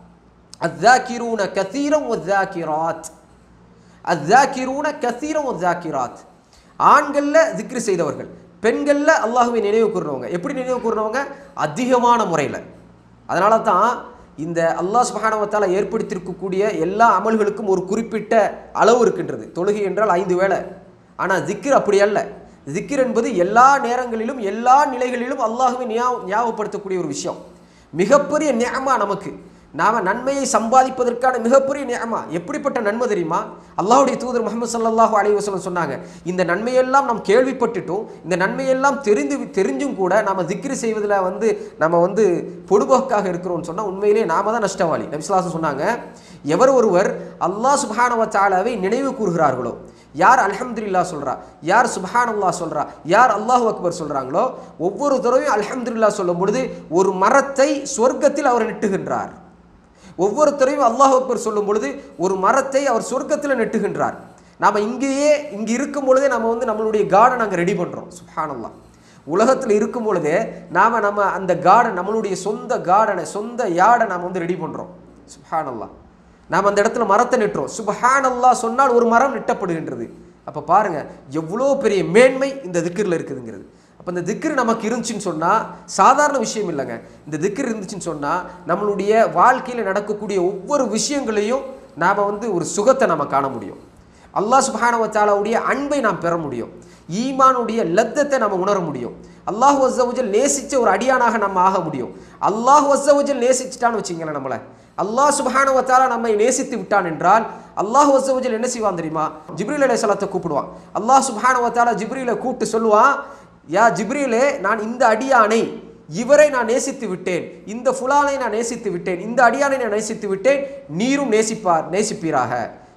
அத்தாக்கிரூன கசீரம் ஒத்தாக்கிராத் அத்தாக்கிரூன கசீரம் ஒத்தாக்கிராத் ஆண்களில் திக்ரு செய்தவர்கள் பெண்களில் அல்லாஹுவை நினைவு கூறுறவங்க எப்படி நினைவு கூறுறவங்க அதிகமான முறையில் அதனால தான் இந்த அல்லாஹ் சுபஹானவத்தால் ஏற்படுத்தியிருக்கக்கூடிய எல்லா அமல்களுக்கும் ஒரு குறிப்பிட்ட அளவு இருக்கின்றது தொழுகை என்றால் ஐந்து வேளை ஆனால் திக்ர் அப்படி அல்ல திக்ர் என்பது எல்லா நேரங்களிலும் எல்லா நிலைகளிலும் அல்லாஹுவை ஞாப ஞாபகப்படுத்தக்கூடிய ஒரு விஷயம் மிகப்பெரிய நியமா நமக்கு நாம் நன்மையை சம்பாதிப்பதற்கான மிகப்பெரிய நியமா எப்படிப்பட்ட நன்மை தெரியுமா அல்லாஹ்வுடைய தூதர் முகமது சல்லல்லாஹு அலைஹி வஸல்லம் சொன்னாங்க இந்த நன்மையெல்லாம் நாம் கேள்விப்பட்டுட்டும் இந்த நன்மையெல்லாம் தெரிந்து தெரிஞ்சும் கூட நாம் திக்ரு செய்வதில் வந்து நம்ம வந்து பொடுபோக்காக இருக்கிறோம்னு சொன்னால் உண்மையிலே நாம தான் நஷ்டவாளி நபிஸ்லாசம் சொன்னாங்க எவர் ஒருவர் அல்லாஹ் சுப்ஹானஹு வ தஆலாவை நினைவு கூறுகிறார்களோ யார் அல்ஹம்துலில்லா சொல்றா யார் சுப்ஹானல்லாஹ் சொல்றா யார் அல்லாஹ் அக்பர் சொல்றாங்களோ ஒவ்வொரு தடவையும் அல்ஹம்துலில்லா சொல்லும் பொழுது ஒரு மரத்தை சொர்க்கத்தில் அவர் நெட்டுகின்றார் ஒவ்வொரு தடவையும் அல்லாஹ் அக்பர் சொல்லும் பொழுது ஒரு மரத்தை அவர் சொர்க்கத்தில் நெட்டுகின்றார் நாம் இங்கேயே இங்கே இருக்கும் பொழுதே நம்ம வந்து நம்மளுடைய கார்டன் அங்கே ரெடி பண்ணுறோம் சுப்ஹானல்லாஹ் உலகத்தில் இருக்கும் பொழுதே நாம் நம்ம அந்த கார்டன் நம்மளுடைய சொந்த கார்டனை சொந்த யார்டை நாம் வந்து ரெடி பண்ணுறோம் சுப்ஹானல்லாஹ் நாம் அந்த இடத்துல மரத்தை நெட்டுறோம் சுபஹானல்லாஹ் சொன்னால் ஒரு மரம் நெட்டப்படுகின்றது அப்போ பாருங்க எவ்வளோ பெரிய மேன்மை இந்த திக்கிரில் இருக்குதுங்கிறது அப்போ இந்த திக்ரு நமக்கு இருந்துச்சுன்னு சொன்னால் சாதாரண விஷயம் இல்லைங்க இந்த திக்ரு இருந்துச்சுன்னு சொன்னால் நம்மளுடைய வாழ்க்கையில் நடக்கக்கூடிய ஒவ்வொரு விஷயங்களையும் நாம் வந்து ஒரு சுகத்தை நம்ம காண முடியும் அல்லாஹ் சுபஹானவத்தாலாவுடைய அன்பை நாம் பெற முடியும் ஈமானுடைய லத்தத்தை நம்ம உணர முடியும் அல்லாஹ் வஸ்ஸவஜல் நேசித்த ஒரு அடியானாக நம்ம ஆக முடியும் அல்லாஹ் வஸ்ஸவஜல் நேசிச்சிட்டான்னு வச்சுங்களேன் நம்மளை அல்லாஹ் சுபஹானவத்தாலா நம்மை நேசித்து விட்டான் என்றால் அல்லாஹ் வஸ்ஸவஜல் என்ன செய்வான் தெரியுமா ஜிப்ரீல் அலைஹிஸ்ஸலாத்தை கூப்பிடுவான் அல்லாஹ் சுபஹானவத்தாலா ஜிப்ரீலை கூப்பிட்டு சொல்லுவான் யா ஜிப்ரீலே நான் இந்த அடியானை இவரை நான் நேசித்து விட்டேன் இந்த ஃபுலானை நான் நேசித்து விட்டேன் இந்த அடியானை நான் நேசித்து விட்டேன் நீரும் நேசிப்பார் நேசிப்பீராக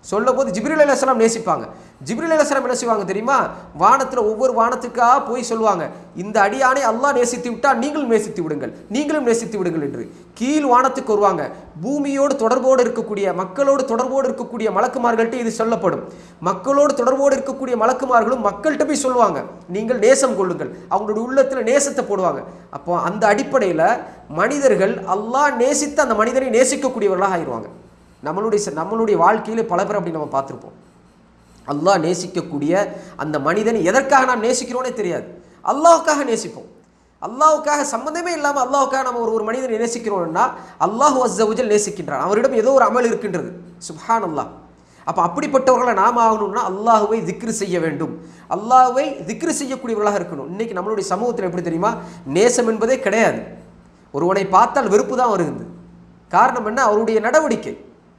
சொல்லும் போது ஜிப்ரில் அலையாஸ்லாம் நேசிப்பாங்க ஜிப்ரில் அலையாஸ்லாம் என்ன செய்வாங்க தெரியுமா வானத்தில் ஒவ்வொரு வானத்துக்காக போய் சொல்லுவாங்க இந்த அடியானை அல்லாஹ் நேசித்து விட்டால் நீங்களும் நேசித்து விடுங்கள் நீங்களும் நேசித்து விடுங்கள் என்று கீழ் வானத்துக்கு வருவாங்க பூமியோடு தொடர்போடு இருக்கக்கூடிய மக்களோடு தொடர்போடு இருக்கக்கூடிய மலக்குமார்கள்ட்ட இது சொல்லப்படும் மக்களோடு தொடர்போடு இருக்கக்கூடிய மலக்குமார்களும் மக்கள்கிட்ட போய் சொல்லுவாங்க நீங்கள் நேசம் கொள்ளுங்கள் அவங்களுடைய உள்ளத்தில் நேசத்தை போடுவாங்க அப்போ அந்த அடிப்படையில் மனிதர்கள் அல்லாஹ் நேசித்து அந்த மனிதனை நேசிக்கக்கூடியவர்களாக ஆயிடுவாங்க நம்மளுடைய ச- நம்மளுடைய வாழ்க்கையில் பல பேர் அப்படி நம்ம பார்த்துருப்போம் அல்லாஹ் நேசிக்கக்கூடிய அந்த மனிதனை எதற்காக நாம் நேசிக்கிறோனே தெரியாது அல்லாஹ்வுக்காக நேசிப்போம் அல்லாஹ்வுக்காக சம்மந்தமே இல்லாமல் அல்லாஹ்வுக்காக நம்ம ஒரு ஒரு மனிதனை நேசிக்கிறோம்னா அல்லாஹ் அஸ்ஸவஜல் நேசிக்கின்றான் அவரிடம் ஏதோ ஒரு அமல் இருக்கின்றது சுப்ஹான் அல்லாஹ் அப்போ அப்படிப்பட்டவர்களை நாம் ஆகணும்னா அல்லாஹுவை திக்ரு செய்ய வேண்டும் அல்லாஹ்வை திக்ரு செய்யக்கூடியவர்களாக இருக்கணும் இன்னைக்கு நம்மளுடைய சமூகத்தில் எப்படி தெரியுமா நேசம் என்பதே கிடையாது ஒருவனை பார்த்தால் வெறுப்பு தான் வருகிறது காரணம் என்ன அவருடைய நடவடிக்கை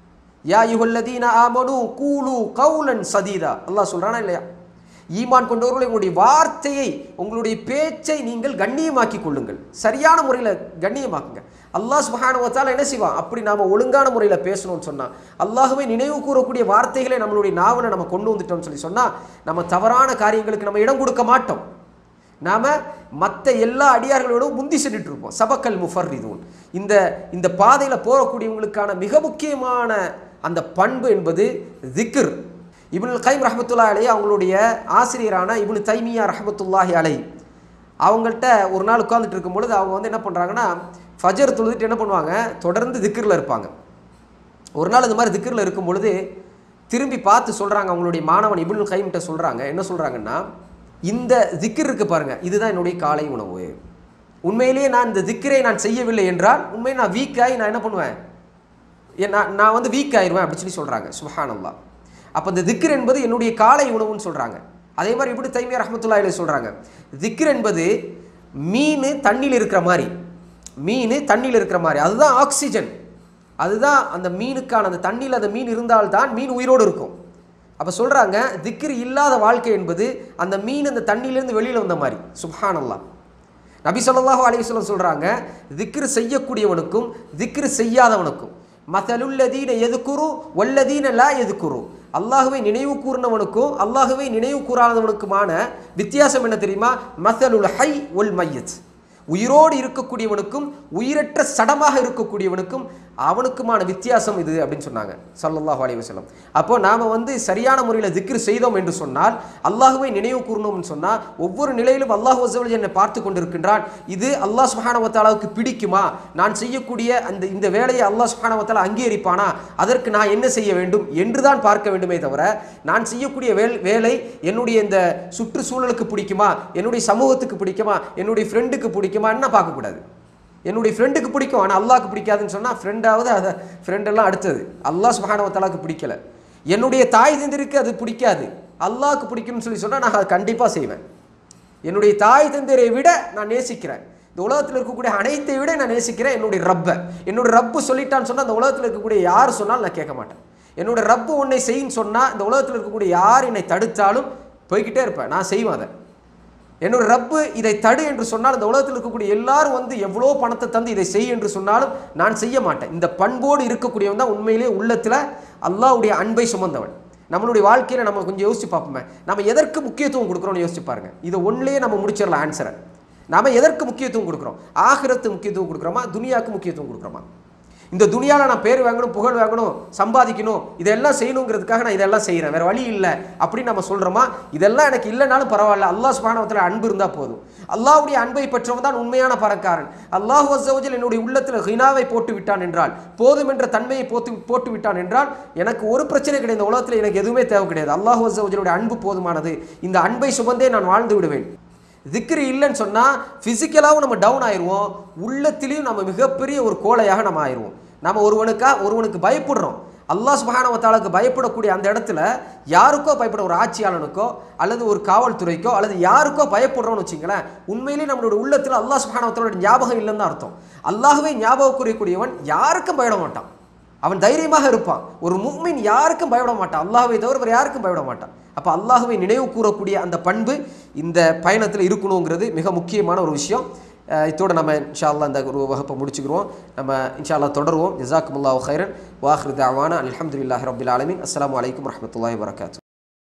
யா யுஹல்லதீன ஆமனு கூலு கவுலன் சதீதா அல்லாஹ் சொல்றானா இல்லையா ஈமான் கொண்டவர்கள் உங்களுடைய வார்த்தையை உங்களுடைய பேச்சை நீங்கள் கண்ணியமாக்கி கொள்ளுங்கள் சரியான முறையில் கண்ணியமாக்குங்க அல்லாஹ் சுபஹானுவத்தால் என்ன செய்வான் அப்படி நாம் ஒழுங்கான முறையில் பேசணும்னு சொன்னால் அல்லாஹுவை நினைவு கூறக்கூடிய வார்த்தைகளை நம்மளுடைய நாவலை நம்ம கொண்டு வந்துட்டோம்னு சொல்லி சொன்னால் நம்ம தவறான காரியங்களுக்கு நம்ம இடம் கொடுக்க மாட்டோம் நாம மற்ற எல்லா அடியார்களோடும் முந்தி சென்றுட்டு இருப்போம் சபக்கல் முஃபர்ரிதூன் இந்த இந்த பாதையில் போகக்கூடியவங்களுக்கான மிக முக்கியமான அந்த பண்பு என்பது திக்ர் இப்னுல் கைம் ரஹமத்துல்லா அலை அவங்களுடைய ஆசிரியரான இப்னு தைமியா ரஹமத்துல்லாஹி அலை அவங்கள்ட்ட ஒரு நாள் உட்கார்ந்துட்டு இருக்கும் பொழுது அவங்க வந்து என்ன பண்ணுறாங்கன்னா ஃபஜர் தொழுதுட்டு என்ன பண்ணுவாங்க தொடர்ந்து திக்ரில் இருப்பாங்க ஒரு நாள் இந்த மாதிரி திக்ரில் இருக்கும் பொழுது திரும்பி பார்த்து சொல்கிறாங்க அவங்களுடைய மாணவன் இப்னுல் கைம்கிட்ட சொல்கிறாங்க என்ன சொல்கிறாங்கன்னா இந்த திக்ர் இருக்கு பாருங்க இதுதான் என்னுடைய காலை உணவு உண்மையிலேயே நான் இந்த திக்ரை நான் செய்யவில்லை என்றால் உண்மையை நான் வீக் ஆகி நான் என்ன பண்ணுவேன் ஏன் நான் நான் வந்து வீக் ஆயிடுவேன் அப்படின்னு சொல்லி சொல்கிறாங்க சுபஹானல்லாஹ் அப்போ இந்த திக்ர் என்பது என்னுடைய காலை உணவுன்னு சொல்கிறாங்க அதே மாதிரி இப்படி தைமியா ரஹமத்துல்லாஹி சொல்கிறாங்க திக்ர் என்பது மீன் தண்ணியில் இருக்கிற மாதிரி மீன் தண்ணியில் இருக்கிற மாதிரி அதுதான் ஆக்சிஜன் அதுதான் அந்த மீனுக்கான அந்த தண்ணியில் அந்த மீன் இருந்தால்தான் மீன் உயிரோடு இருக்கும் அப்போ சொல்கிறாங்க திக்ர் இல்லாத வாழ்க்கை என்பது அந்த மீன் அந்த தண்ணியிலேருந்து வெளியில் வந்த மாதிரி சுப்ஹானல்லாஹ் நபி ஸல்லல்லாஹு அலைஹி வஸல்லம் சொல்றாங்க திக்ரு செய்யக்கூடியவனுக்கும் திக்ரு செய்யாதவனுக்கும் மதலுல்லதீன எதுக்குரு வல்லதீன லா எதுக்குரு அல்லாஹுவை நினைவு கூர்ந்தவனுக்கும் அல்லாஹுவை நினைவு கூறாதவனுக்குமான வித்தியாசம் என்ன தெரியுமா மசலுல் ஹை ஒல் மையத் உயிரோடு இருக்கக்கூடியவனுக்கும் உயிரற்ற சடமாக இருக்கக்கூடியவனுக்கும் அவனுக்குமான வித்தியாசம் இது அப்படின்னு சொன்னாங்க ஸல்லல்லாஹு அலைஹி வஸல்லம் அப்போ நாம் வந்து சரியான முறையில் திக்ரு செய்தோம் என்று சொன்னால் அல்லாஹுவை நினைவு கூர்ந்தோம்னு சொன்னால் ஒவ்வொரு நிலையிலும் அல்லாஹ் வஸல் என்னை பார்த்து கொண்டிருக்கின்றான் இது அல்லாஹ் சுப்ஹானஹு வ தஆலாவுக்கு பிடிக்குமா நான் செய்யக்கூடிய அந்த இந்த வேலையை அல்லாஹ் சுப்ஹானஹு வ தஆலா அங்கீகரிப்பானா அதற்கு நான் என்ன செய்ய வேண்டும் என்று தான் பார்க்க வேண்டுமே தவிர நான் செய்யக்கூடிய வேல் வேலை என்னுடைய இந்த சுற்றுச்சூழலுக்கு பிடிக்குமா என்னுடைய சமூகத்துக்கு பிடிக்குமா என்னுடைய ஃப்ரெண்டுக்கு பிடிக்குமான்னு பார்க்கக்கூடாது என்னுடைய ஃப்ரெண்டுக்கு பிடிக்கும் ஆனால் அல்லாஹ்க்கு பிடிக்காதுன்னு சொன்னால் ஃப்ரெண்டாவது அதை ஃப்ரெண்டெல்லாம் அடுத்தது அல்லாஹ் சுபஹானஹு வ தஆலாக்கு பிடிக்கல என்னுடைய தாய் தந்திருக்கு அது பிடிக்காது அல்லாஹ்க்கு பிடிக்கும்னு சொல்லி சொன்னால் நான் அதை கண்டிப்பாக செய்வேன் என்னுடைய தாய் தந்தரை விட நான் நேசிக்கிறேன் இந்த உலகத்தில் இருக்கக்கூடிய அனைத்தை விட நான் நேசிக்கிறேன் என்னுடைய ரப்பை என்னுடைய ரப்பு சொல்லிட்டான்னு சொன்னால் இந்த உலகத்தில் இருக்கக்கூடிய யார் சொன்னாலும் நான் கேட்க மாட்டேன் என்னோட ரப்பு உன்னை செய்யின்னு சொன்னால் இந்த உலகத்தில் இருக்கக்கூடிய யார் என்னை தடுத்தாலும் போய்கிட்டே இருப்பேன் நான் செய்வேன் அதை என்னோட ரப்பு இதை தடு என்று சொன்னால் இந்த உலகத்தில் இருக்கக்கூடிய எல்லாரும் வந்து எவ்வளோ பணத்தை தந்து இதை செய் என்று சொன்னாலும் நான் செய்ய மாட்டேன் இந்த பண்போடு இருக்கக்கூடியவன் தான் உண்மையிலே உள்ளத்தில் அல்லாஹ்வுடைய அன்பை சுமந்தவன் நம்மளுடைய வாழ்க்கையில் நம்ம கொஞ்சம் யோசிச்சு பார்ப்போமே நம்ம எதற்கு முக்கியத்துவம் கொடுக்குறோம்னு யோசிச்சு பாருங்க இதை ஒன்றிலேயே நம்ம முடிச்சிடலாம் ஆன்சரை நாம எதற்கு முக்கியத்துவம் கொடுக்குறோம் ஆகிரத்து முக்கியத்துவம் கொடுக்குறோமா துனியாவுக்கு முக்கியத்துவம் கொடுக்குறோமா இந்த துனியாவில் நான் பேர் வாங்கணும் புகழ் வாங்கணும் சம்பாதிக்கணும் இதெல்லாம் செய்யணுங்கிறதுக்காக நான் இதெல்லாம் செய்கிறேன் வேற வழி இல்லை அப்படின்னு நம்ம சொல்கிறோமா இதெல்லாம் எனக்கு இல்லைனாலும் பரவாயில்ல அல்லாஹ் சுபானவத்தில் அன்பு இருந்தால் போதும் அல்லாஹ்வுடைய அன்பை பெற்றவன் தான் உண்மையான பணக்காரன் அல்லாஹ் வசவஜல் என்னுடைய உள்ளத்தில் ஹினாவை போட்டு விட்டான் என்றால் போதும் என்ற தன்மையை போட்டு போட்டு விட்டான் என்றால் எனக்கு ஒரு பிரச்சனை கிடையாது இந்த உலகத்தில் எனக்கு எதுவுமே தேவை கிடையாது அல்லாஹ் வசவஜலுடைய அன்பு போதுமானது இந்த அன்பை சுமந்தே நான் வாழ்ந்து விடுவேன் திக்ரு இல்லைன்னு சொன்னால் ஃபிசிக்கலாகவும் நம்ம டவுன் ஆயிடுவோம் உள்ளத்திலையும் நம்ம மிகப்பெரிய ஒரு கோழையாக நம்ம ஆயிடுவோம் நம்ம ஒருவனுக்கா ஒருவனுக்கு பயப்படுறோம் அல்லாஹ் சுபஹானஹு வ தஆலாக்கு பயப்படக்கூடிய அந்த இடத்துல யாருக்கோ பயப்பட ஒரு ஆட்சியாளனுக்கோ அல்லது ஒரு காவல்துறைக்கோ அல்லது யாருக்கோ பயப்படுறோம்னு வச்சுங்களேன் உண்மையிலேயே நம்மளோட உள்ளத்தில் அல்லாஹ் சுபஹானஹு வ தஆலாவோட ஞாபகம் இல்லைன்னு தான் அர்த்தம் அல்லாஹ்வே ஞாபகம் குறியக்கூடியவன் யாருக்கும் பயப்பட மாட்டான் அவன் தைரியமாக இருப்பான் ஒரு முஃமின் யாருக்கும் பயப்பட மாட்டான் அல்லாஹ்வை தவிர வேறு யாருக்கும் பயப்பட மாட்டான் அப்போ அல்லாஹ்வை நினைவு கூறக்கூடிய அந்த பண்பு இந்த பயணத்தில் இருக்கணுங்கிறது மிக முக்கியமான ஒரு விஷயம் அஹ் இத்தோட நம்ம இன்ஷா அல்லாஹ் இந்த ஒரு வகுப்பை முடிச்சுக்கிறோம் நம்ம இன்ஷா அல்லாஹ் தொடருவோம் ஜசாக்குமுல்லாஹ் ஹைரன் வாஹ்ரு தாவானா அல்ஹம்துலில்லாஹி ரபில் ஆலமீன் அஸ்ஸலாமு அலைக்கும் வரஹ்மத்துல்லாஹி வரகாத்து